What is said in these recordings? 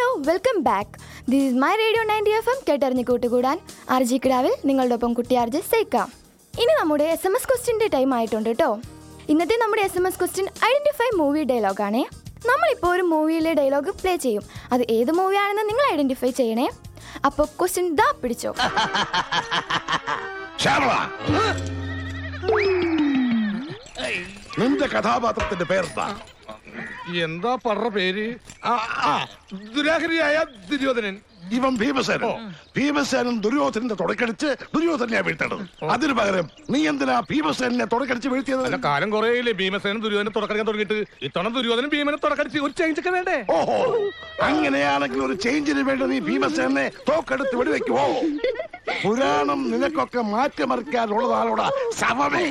welcome back this is my radio ninety F M കേട്ടറിഞ്ഞ് കൂട്ടുകൂടാൻ R G കിടാവിൽ നിങ്ങളുടെ ഒപ്പം കുട്ടി ആർ ജെ സേക്കാം ഇനി നമ്മുടെ എസ് എം എസ് ക്വസ്റ്റിൻ്റെ ടൈം ആയിട്ടുണ്ട് കേട്ടോ ഇന്നത്തെ നമ്മുടെ S M S question identify movie ഡയലോഗാണേ നമ്മളിപ്പോൾ ഒരു മൂവിയിലെ ഡയലോഗ് പ്ലേ ചെയ്യും അത് ഏത് മൂവിയാണെന്ന് നിങ്ങൾ ഐഡൻറ്റിഫൈ ചെയ്യണേ അപ്പോൾ ക്വസ്റ്റ്യൻ ദാ പിടിച്ചോ ശ്യാമള നിന്റെ കഥാപാത്രത്തിന്റെ പേരെന്താ എന്താ പറ പേര് ആ, ആ, ദുരാഹരിയായ ദുര്യോധനൻ ഇവൻ ഭീമസേനൻ ഭീമസേനൻ ദുര്യോധനന്റെ തുടക്കടിച്ച് ദുര്യോധനെ വീഴ്ത്തേണ്ടത് അതിനു പകരം നീ എന്തിനാ ഭീമസേനെ തുടക്കടിച്ച് അല്ല വീഴ്ത്തിയത് കാലം കുറേയില്ലേ ഭീമസേനൻ ദുര്യോധനെ തുടക്കടിക്കാൻ തുടങ്ങിയിട്ട് ഇത്തവണ ദുര്യോധനൻ ഭീമനെ തുടക്കടിച്ച് ഒരു ചേഞ്ച് ഒക്കെ വേണ്ടേ ഓഹോ അങ്ങനെയാണെങ്കിൽ ഒരു ചേഞ്ചിന് വേണ്ടി നീ ഭീമസേനെ തോക്കെടുത്ത് വെടിവെക്കുവോ പുരാണം നിനക്കൊക്കെ മാറ്റിമറിക്കാനുള്ളതാണോടാ ശവമേ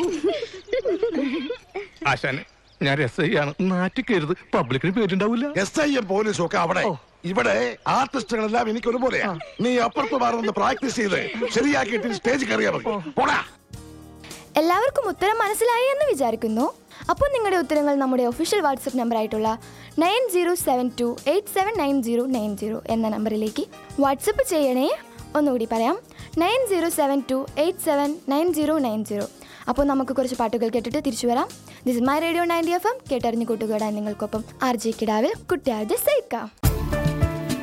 ആശാന് ഞാൻ എസ് ഐ ആണ് നാറ്റിക്കരുത് പബ്ലിക്കിന് പേരുണ്ടാവില്ല എസ് ഐ എം പോലീസും ഒക്കെ അവിടെ ഇവിടെ ആർട്ടിസ്റ്റുകളെല്ലാം എനിക്ക് ഒരുപോലെയാ നീ അപ്പുറത്ത് മാറുന്ന പ്രാക്ടീസ് ചെയ്ത് ശരിയാക്കിയിട്ട് സ്റ്റേജ് കയറിയാ മതി പോടാ എല്ലാവർക്കും ഉത്തരം മനസ്സിലായി എന്ന് വിചാരിക്കുന്നു അപ്പോൾ നിങ്ങളുടെ ഉത്തരങ്ങൾ നമ്മുടെ ഒഫീഷ്യൽ വാട്സപ്പ് നമ്പർ ആയിട്ടുള്ള nine zero seven two eight seven nine zero nine zero എന്ന നമ്പറിലേക്ക് വാട്സപ്പ് ചെയ്യണേ ഒന്നുകൂടി പറയാം nine zero seven two eight seven nine zero nine zero അപ്പോൾ നമുക്ക് കുറച്ച് പാട്ടുകൾ കേട്ടിട്ട് തിരിച്ചു വരാം this my radio ninety F M കേട്ടറിഞ്ഞ് കൂട്ടുകൂടാൻ നിങ്ങൾക്കൊപ്പം ആർ ജി കിടാവിൽ കുട്ടിയാർജ് സൈക്കാം